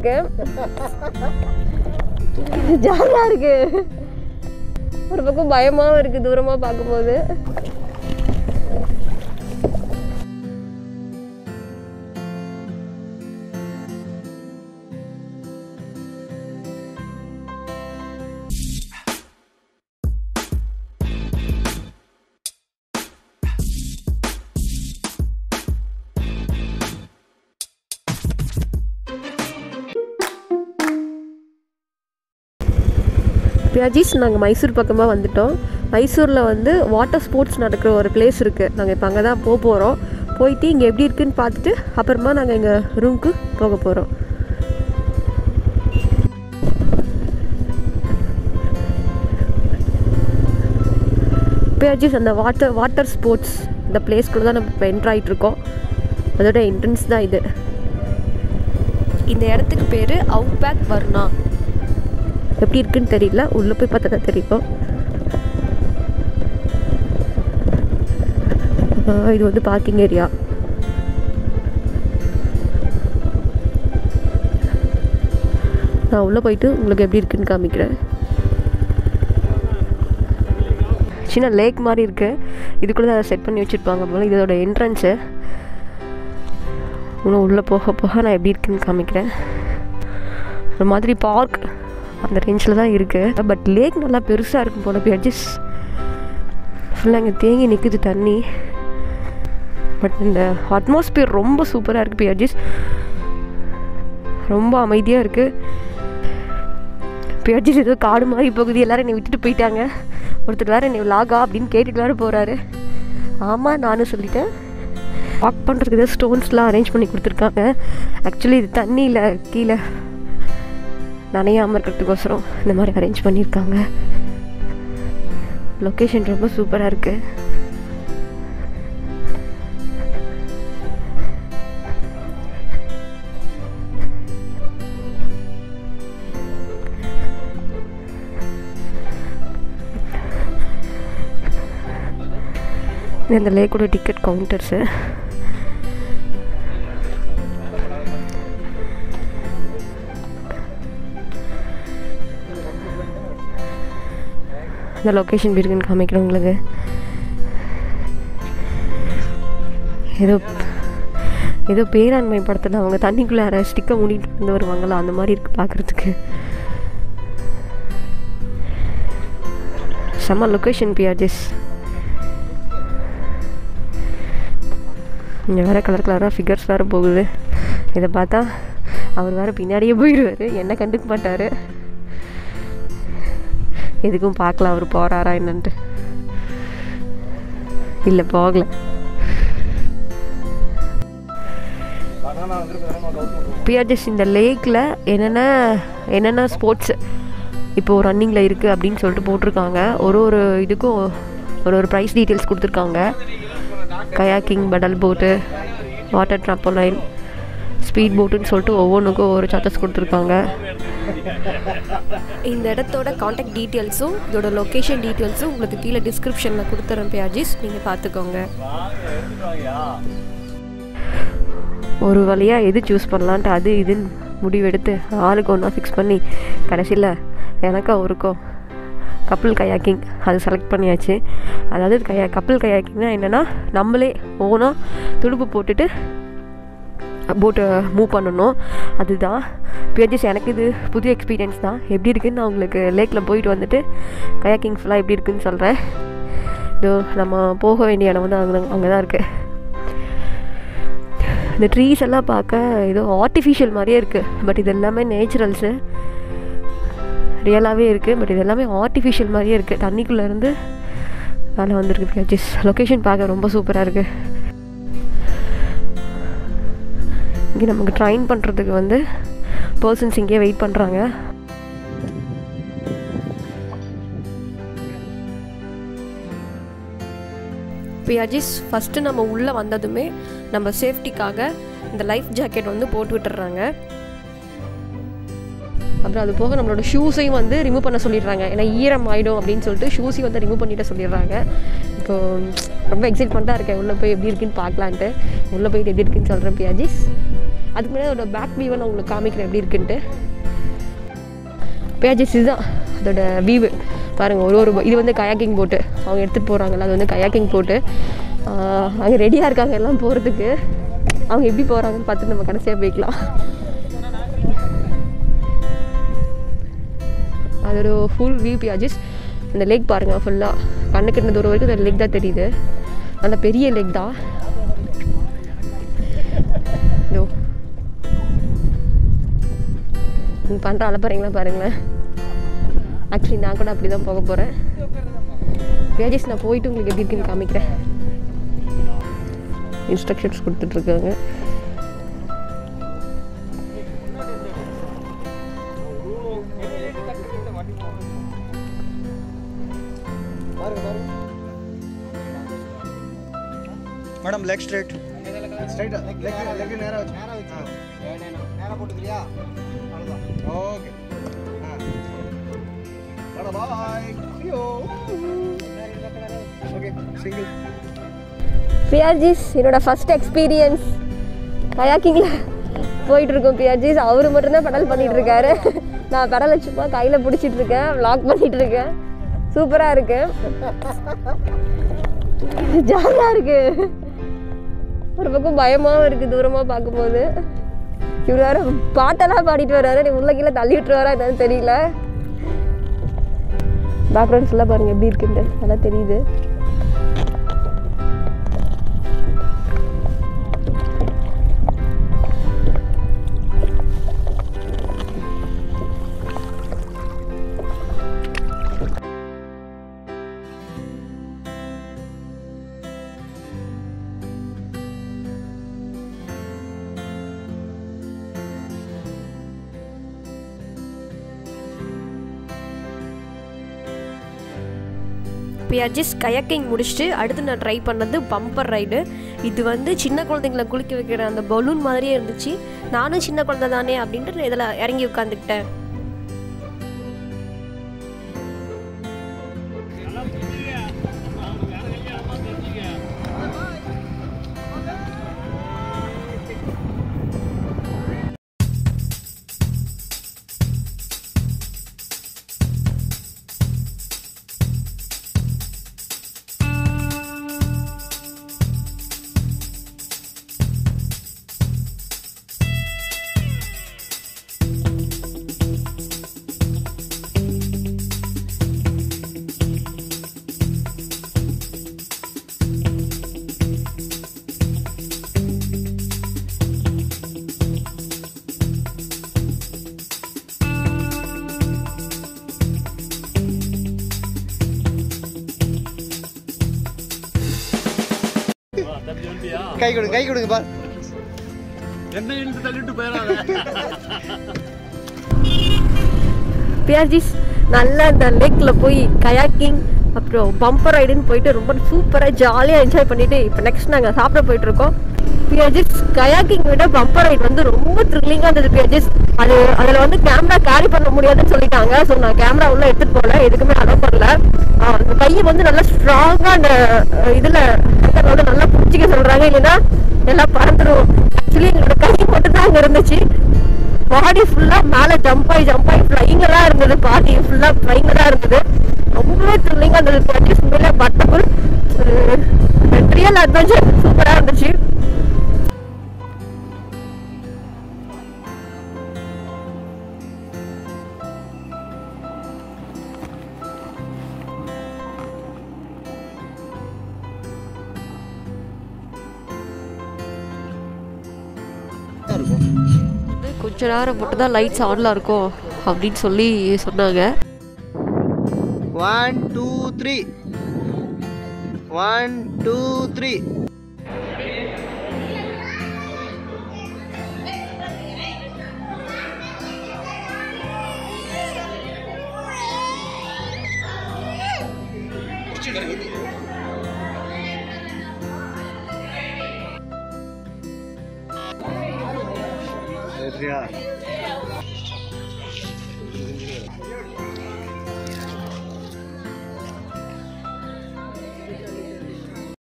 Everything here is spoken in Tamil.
இருக்கு ஜாலியா இருக்கு ஒரு பக்கம் பயமாவும் இருக்கு தூரமா பார்க்கும்போது பியாஜிஸ் நாங்கள் மைசூர் பக்கமாக வந்துட்டோம் மைசூரில் வந்து வாட்டர் ஸ்போர்ட்ஸ் நடக்கிற ஒரு பிளேஸ் இருக்குது நாங்கள் இப்போ அங்கே தான் போக போகிறோம் போயிட்டு இங்கே எப்படி இருக்குன்னு பார்த்துட்டு அப்புறமா நாங்கள் எங்கள் ரூமுக்கு போக போகிறோம் பியாஜிஸ் அந்த வாட்டர் வாட்டர் ஸ்போர்ட்ஸ் இந்த பிளேஸ்க்குள்ளே தான் நம்ம இப்போ என்ட்ரு ஆகிட்டு இருக்கோம் அதோட என்ட்ரன்ஸ் தான் இது இந்த இடத்துக்கு பேர் அவுட்பேக் வர்ணா எப்படி இருக்குன்னு தெரியல உள்ளே போய் பார்த்தா தான் தெரியும் ஆ, இது வந்து பார்க்கிங் ஏரியா நான் உள்ளே போயிட்டு உங்களுக்கு எப்படி இருக்குன்னு காமிக்கிறேன் சின்ன லேக் மாதிரி இருக்கு இதுக்குள்ளே தான் செட் பண்ணி வச்சுருப்பாங்க போல இதோட என்ட்ரன்ஸு இன்னும் உள்ளே போக போக நான் எப்படி இருக்குன்னு காமிக்கிறேன் ஒரு மாதிரி பார்க் அந்த ரேஞ்சில் தான் இருக்குது பட் லேக் நல்லா பெருசாக இருக்கும் போல பியாஜஸ் ஃபுல்லாக இங்கே தேங்கி நிற்குது தண்ணி பட் இந்த அட்மாஸ்பியர் ரொம்ப சூப்பராக இருக்குது பியாஜஸ் ரொம்ப அமைதியாக இருக்குது பியாஜஸ் ஏதோ காடு மாதிரி போகுது எல்லாரும் என்னை விட்டுட்டு போயிட்டாங்க ஒருத்தர் வேறு என்னை லாகா அப்படின்னு கேட்டுட்டு வேறு போகிறாரு ஆமாம் நானும் சொல்லிட்டேன் வாக் பண்ணுறதுக்கு ஏதோ ஸ்டோன்ஸ்லாம் அரேஞ்ச் பண்ணி கொடுத்துருக்காங்க ஆக்சுவலி இது தண்ணியில் கீழே நனையாமல் இருக்கிறதுக்கோசரம் இந்த மாதிரி அரேஞ்ச் பண்ணியிருக்காங்க லொக்கேஷன் ரொம்ப சூப்பராக இருக்குது இது இந்த லேக்கோட டிக்கெட் கவுண்டர்ஸு இந்த லொக்கேஷன் எப்படி இருக்குன்னு காமிக்கிறேன் உங்களுக்கு ஏதோ ஏதோ பேராண்மை படத்தில் அவங்க தண்ணிக்குள்ளே யாரை ஸ்டிக்கை மூடிட்டு வந்து வருவாங்களா அந்த மாதிரி இருக்குது பார்க்குறதுக்கு செம்ம லொக்கேஷன் பியாஜஸ் இங்கே வேறு கலர் கலராக ஃபிகர்ஸ் வேறு போகுது இதை பார்த்தா அவர் வேறு பின்னாடியே போயிடுவார் என்ன கண்டுக்க மாட்டார் எதுக்கும் பார்க்கலாம் அவர் போகிறாரா என்னன்ட்டு இல்லை போகல பியாஜஸ் இந்த லேக்கில் என்னென்ன என்னென்ன ஸ்போர்ட்ஸ் இப்போது ரன்னிங்கில் இருக்குது அப்படின்னு சொல்லிட்டு போட்டிருக்காங்க ஒரு ஒரு இதுக்கும் ஒரு ஒரு ப்ரைஸ் டீட்டெயில்ஸ் கொடுத்துருக்காங்க கயாக்கிங் பெடல் போட்டு வாட்டர் ட்ராப்போலைன் ஸ்பீட் போட்டுன்னு சொல்லிட்டு ஒவ்வொன்றுக்கும் ஒவ்வொரு சார்ஜஸ் கொடுத்துருக்காங்க இந்த இடத்தோட காண்டாக்ட் டீட்டெயில்ஸும் இதோட லொக்கேஷன் டீட்டெயில்ஸும் உங்களுக்கு கீழே டிஸ்கிரிப்ஷனில் கொடுத்துறேன் பியாஜிஸ் நீங்கள் பார்த்துக்கோங்க ஒரு வழியாக எது சூஸ் பண்ணலான்ட்டு அது இதுன்னு முடிவெடுத்து ஆளுக்கு ஒன்றா ஃபிக்ஸ் பண்ணி கடைசியில் எனக்கும் அவருக்கும் கப்பல் கயாக்கிங் அது செலக்ட் பண்ணியாச்சு அதாவது கயா கப்பல் கயாக்கிங்னா என்னென்னா நம்மளே ஓனாக துடுப்பு போட்டுட்டு போட்டை மூவ் பண்ணணும் அதுதான் பியாஜிஸ் எனக்கு இது புது எக்ஸ்பீரியன்ஸ் தான் எப்படி இருக்குன்னு நான் உங்களுக்கு லேக்கில் போயிட்டு வந்துட்டு கயாக்கிங் ஃபுல்லாக எப்படி இருக்குன்னு சொல்கிறேன் இதோ நம்ம போக வேண்டிய இடம் வந்து அங்கே அங்கே தான் இருக்குது இந்த ட்ரீஸ் எல்லாம் பார்க்க ஏதோ ஆர்டிஃபிஷியல் மாதிரியே இருக்குது பட் இது எல்லாமே நேச்சுரல்ஸு ரியலாகவே இருக்குது பட் இது எல்லாமே ஆர்டிஃபிஷியல் மாதிரியே இருக்குது தண்ணிக்குள்ளேருந்து மேலே வந்திருக்கு பியாஜிஸ் லொக்கேஷன் பார்க்க ரொம்ப சூப்பராக இருக்குது இங்கே நமக்கு ட்ரைன் பண்ணுறதுக்கு வந்து பர்சன்ஸ் இங்கேயே வெயிட் பண்ணுறாங்க பியாஜிஸ் ஃபஸ்ட்டு நம்ம உள்ளே வந்ததுமே நம்ம சேஃப்டிக்காக இந்த லைஃப் ஜாக்கெட் வந்து போட்டு விட்டுறாங்க அப்புறம் அது போக நம்மளோட ஷூஸையும் வந்து ரிமூவ் பண்ண சொல்லிடுறாங்க ஏன்னா ஈரம் ஆகிடும் அப்படின்னு சொல்லிட்டு ஷூஸையும் வந்து ரிமூவ் பண்ணிட்டு சொல்லிடுறாங்க இப்போ ரொம்ப எக்ஸைட்மெண்ட்டாக இருக்கேன் உள்ளே போய் எப்படி இருக்குன்னு பார்க்கலான்ட்டு உள்ளே போயிட்டு எப்படி இருக்குன்னு சொல்கிறேன் பியாஜிஸ் அதுக்கு முன்னாடி அதோட பேக் வியூவை நான் உங்களுக்கு காமிக்கிறேன் எப்படி இருக்குன்ட்டு பேஜஸ் இதுதான் அதோட வியூவு பாருங்கள் ஒரு ஒரு இது வந்து கயாக்கிங் போட்டு அவங்க எடுத்துகிட்டு போகிறாங்கல்ல அது வந்து கயாக்கிங் போட்டு ஆஹ், அங்கே ரெடியாக இருக்காங்க எல்லாம் போகிறதுக்கு அவங்க எப்படி போகிறாங்கன்னு பார்த்து நம்ம கடைசியாக போய்க்கலாம் அதோட ஃபுல் வியூ பியாஜஸ் அந்த லேக் பாருங்கள் ஃபுல்லாக கண்ணுக்கு இருந்த தூரம் வரைக்கும் அந்த லேக் தான் தெரியுது அந்த பெரிய லேக் தான் இதோ நீங்கள் பண்ணுற அலப்பறீங்களா பாருங்களேன் ஆக்சுவலி நான் கூட அப்படி தான் போக போகிறேன் பேஜஸ் நான் போயிட்டு உங்களுக்கு எப்படி இருக்குன்னு காமிக்கிறேன் இன்ஸ்ட்ரக்ஷன்ஸ் கொடுத்துட்ருக்காங்க மேடம் லெக் ஸ்ட்ரைட் ஸ்ட்ரைட்டா லெக் லெக் நேரா வச்சு நேரா வச்சு நேரா போட்டுக்கிறியா அவ்வளவுதான் ஓகே டாடா பாய் ஐயோ ஓகே சிங்கிள் பியாஜிஸ் என்னோட ஃபர்ஸ்ட் எக்ஸ்பீரியன்ஸ் கயாக்கிங்கில் போயிட்டு இருக்கோம் பியாஜிஸ் அவர் மட்டும்தான் பெடல் பண்ணிட்டு இருக்காரு நான் பெடலை சும்மா கையில் பிடிச்சிட்டு இருக்கேன் வ்ளாக் பண்ணிட்டு இருக்கேன் சூப்பராக இருக்கு ஜாலியாக இருக்கு ஒரு பக்கம் பயமாகவும் இருக்குது தூரமாக பார்க்கும்போது இவர் வேற பாட்டெல்லாம் பாடிட்டு வர்றாரு நீ உள்ள கீழே தள்ளி விட்டுருவாரா என்னன்னு தெரியல பேக்ரவுண்ட் ஃபுல்லாக பாருங்க எப்படி இருக்குன்ட்டு நல்லா தெரியுது பியாஜிஸ் கயக்கிங் முடிச்சுட்டு அடுத்து நான் ட்ரை பண்ணது பம்பர் ரைடு இது வந்து சின்ன குழந்தைங்களை குளிக்க வைக்கிற அந்த பலூன் மாதிரியே இருந்துச்சு நானும் சின்ன குழந்தை தானே அப்படின்ட்டு நான் இதில் இறங்கி உட்காந்துக்கிட்டேன் கை கொடுங்க கை கொடுங்க பார் என்ன இழுத்து தள்ளிட்டு போயிடாத பியாஜிஸ் நல்லா இந்த லேக்கில் போய் கயாக்கிங் அப்புறம் பம்பர் ரைடுன்னு போயிட்டு ரொம்ப சூப்பராக ஜாலியாக என்ஜாய் பண்ணிட்டு இப்போ நெக்ஸ்ட் நாங்கள் சாப்பிட போயிட்டு இருக்கோம் பியாஜிஸ் கயாக்கிங் விட பம்பர் ரைடு வந்து ரொம்ப த்ரில்லிங்காக இருந்தது பியாஜிஸ் அது அதில் வந்து கேமரா கேரி பண்ண முடியாதுன்னு சொல்லிட்டாங்க ஸோ நான் கேமரா உள்ள எடுத்துட்டு போகல எதுக்குமே அலோவ் பண்ணல ஆஹ் அந்த கையை வந்து நல்லா ஸ்ட்ராங்காக அந்த இதில் வந்து நல்லா பிடிச்சிக்க சொல்கிறாங்க இல்லைன்னா எல்லாம் பறந்துடும் ஆக்சுவலி எங்களோட கை மட்டும் தான் அங்கே இருந்துச்சு பாடி ஃபுல்லா மேல ஜம்ப் ஆகி ஜம்ப் ஆகி ஃப்ளைங்க தான் இருந்தது பாடி ஃபுல்லா ஃப்ளைங்க தான் இருந்தது ரொம்பவே த்ரில்லிங்கா இருந்தது ப்ராக்டிஸ் உண்மையிலே பட்டபுள் ரியல் அட்வென்ச்சர் சூப்பரா இருந்துச்சு வந்து கொஞ்ச நேரம் மட்டும் தான் லைட்ஸ் ஆன்ல இருக்கும் அப்படின்னு சொல்லி சொன்னாங்க one two three one two three சரியா